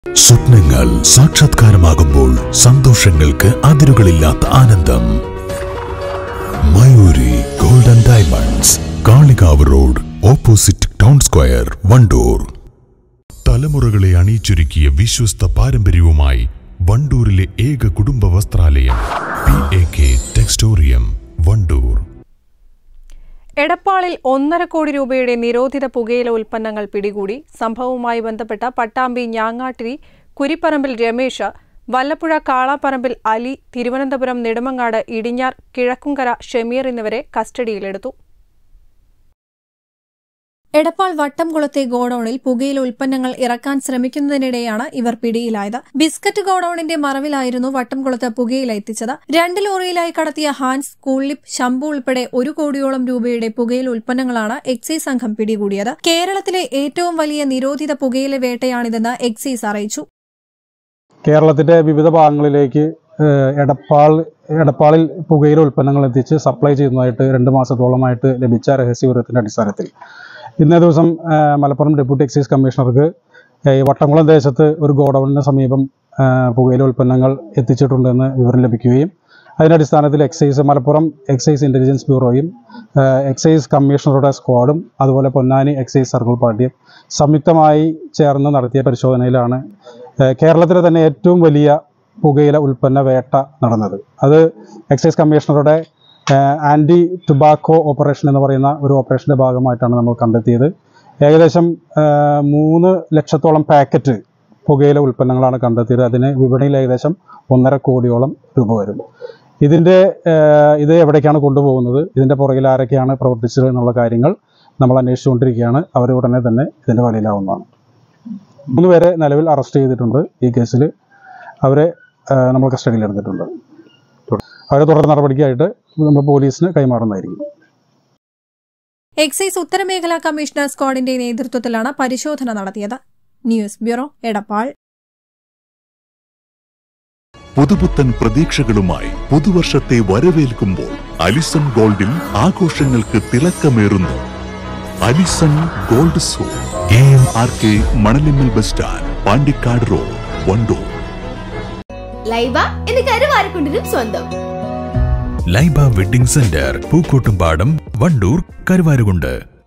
സ്വപ്നങ്ങൾ സാക്ഷാത്കാരമാകുമ്പോൾ സന്തോഷങ്ങൾക്ക് അതിരുകളില്ലാത്ത ആനന്ദം Mayuri golden diamonds Kalikavu road opposite town square Wandoor തലമുറകളെ അണിയിച്ചൊരുക്കിയ വിശ്വസ്ത പാരമ്പര്യവുമായി വണ്ടൂരിലെ ഏക കുടുംബ വസ്ത്രാലയം P A K textorium Wandoor എടപ്പാളിൽ ഒന്നര കോടി രൂപയുടെ നിരോധിത പുകയില ഉൽപ്പന്നങ്ങൾ പിടികൂടി സംഭവവുമായി ബന്ധപ്പെട്ട പട്ടാമ്പി ഞാങ്ങാട്ടിരി കുരിപ്പറമ്പിൽ രമേശ് വല്ലപ്പുഴ കാളാപ്പറമ്പിൽ അലി തിരുവനന്തപുരം നെടുമങ്ങാട് ഇടിഞ്ഞാർ കിഴക്കുംകര ഷമീർ എന്നിവരെ കസ്റ്റഡിയിലെടുത്തു എടപ്പാൾ വട്ടംകുളത്തെ ഗോഡൌണിൽ പുകയില ഉൽപ്പന്നങ്ങൾ ഇറക്കാൻ ശ്രമിക്കുന്നതിനിടെയാണ് ഇവർ പിടിയിലായത് ബിസ്ക്കറ്റ് ഗോഡൌണിന്റെ മറവിലായിരുന്നു വട്ടംകുളത്ത് പുകയില എത്തിച്ചത് രണ്ട് ലോറിയിലായി കടത്തിയ ഹാൻസ് കൂളിപ്പ് ശംഭു ഉൾപ്പെടെ ഒരു കോടിയോളം രൂപയുടെ പുകയില ഉൽപ്പന്നങ്ങളാണ് എക്സൈസ് സംഘം പിടികൂടിയത് കേരളത്തിലെ ഏറ്റവും വലിയ നിരോധിത പുകയില വേട്ടയാണിതെന്ന് എക്സൈസ് അറിയിച്ചു കേരളത്തിന്റെ വിവിധ ഭാഗങ്ങളിലേക്ക് ഏഹ്, എടപ്പാൾ എടപ്പാളിൽ പുകയില ഉൽപ്പന്നങ്ങൾ എത്തിച്ച് സപ്ലൈ ചെയ്യുന്നതായിട്ട് രണ്ട് മാസത്തോളമായിട്ട് ലഭിച്ച രഹസ്യവിവരത്തിന്റെ അടിസ്ഥാനത്തിൽ ഇന്നേ ദിവസം ഏഹ്, മലപ്പുറം ഡെപ്യൂട്ടി എക്സൈസ് കമ്മീഷണർക്ക് ഏഹ്, ഈ വട്ടംകുളം ദേശത്ത് ഒരു ഗോഡൌണിന് സമീപം ഏഹ്, പുകയില ഉൽപ്പന്നങ്ങൾ എത്തിച്ചിട്ടുണ്ടെന്ന് വിവരം ലഭിക്കുകയും അതിന്റെ അടിസ്ഥാനത്തിൽ എക്സൈസ് മലപ്പുറം എക്സൈസ് ഇന്റലിജൻസ് ബ്യൂറോയും ഏഹ്, എക്സൈസ് കമ്മീഷണറുടെ സ്ക്വാഡും അതുപോലെ പൊന്നാനി എക്സൈസ് സർക്കിൾ പാർട്ടിയും സംയുക്തമായി ചേർന്ന് നടത്തിയ പരിശോധനയിലാണ് ഏഹ്, കേരളത്തിലെ തന്നെ ഏറ്റവും വലിയ പുകയില ഉൽപ്പന്ന വേട്ട നടന്നത് അത് എക്സൈസ് കമ്മീഷണറുടെ ആൻറ്റി ടുബാക്കോ ഓപ്പറേഷൻ എന്ന് പറയുന്ന ഒരു ഓപ്പറേഷൻ്റെ ഭാഗമായിട്ടാണ് നമ്മൾ കണ്ടെത്തിയത് ഏകദേശം ഏഹ്, മൂന്ന് ലക്ഷത്തോളം പാക്കറ്റ് പുകയില ഉൽപ്പന്നങ്ങളാണ് കണ്ടെത്തിയത് അതിന് വിപണിയിൽ ഏകദേശം ഒന്നര കോടിയോളം രൂപ വരും ഇതിൻ്റെ ഏഹ്, ഇത് എവിടേക്കാണ് കൊണ്ടുപോകുന്നത് ഇതിൻ്റെ പുറകിൽ ആരൊക്കെയാണ് പ്രവർത്തിച്ചത് എന്നുള്ള കാര്യങ്ങൾ നമ്മൾ അന്വേഷിച്ചുകൊണ്ടിരിക്കുകയാണ് അവർ ഉടനെ തന്നെ ഇതിൻ്റെ വലയിലാവുന്നതാണ് മൂന്ന് പേരെ നിലവിൽ അറസ്റ്റ് ചെയ്തിട്ടുണ്ട് ഈ കേസിൽ അവരെ ആ, നമ്മൾ കസ്റ്റഡിയിൽ എടുത്തിട്ടുണ്ട് അവരെ തുടർ നടപടിക്കായിട്ട് നമ്മൾ പോലീസിന് കൈമാറുന്നതായിരിക്കും എക്സൈസ് ഉത്തരമേഖലാ കമ്മീഷണർ സ്ക്വാഡിന്റെ നേതൃത്വത്തിലാണ് പരിശോധന നടത്തിയത് ന്യൂസ് ബ്യൂറോ എടപ്പാൾ പുതുപുത്തൻ പ്രതീക്ഷകളുമായി പുതുവർഷത്തെ വരവേൽക്കുമ്പോൾ അലിസൺ ഗോൾഡിൽ ആഘോഷങ്ങൾക്ക് തിളക്കമേറുന്നു അലിസൺ ഗോൾഡ് സോ A M R K Manalimmal bus stand Pandikkad road Wandoor Laiba എന്ന് കരുവാരക്കുണ്ടിനും സ്വന്തം ലൈബ വെഡിംഗ് സെന്റർ പൂക്കോട്ടുംപാടം വണ്ടൂർ കരുവാരുകുണ്ട്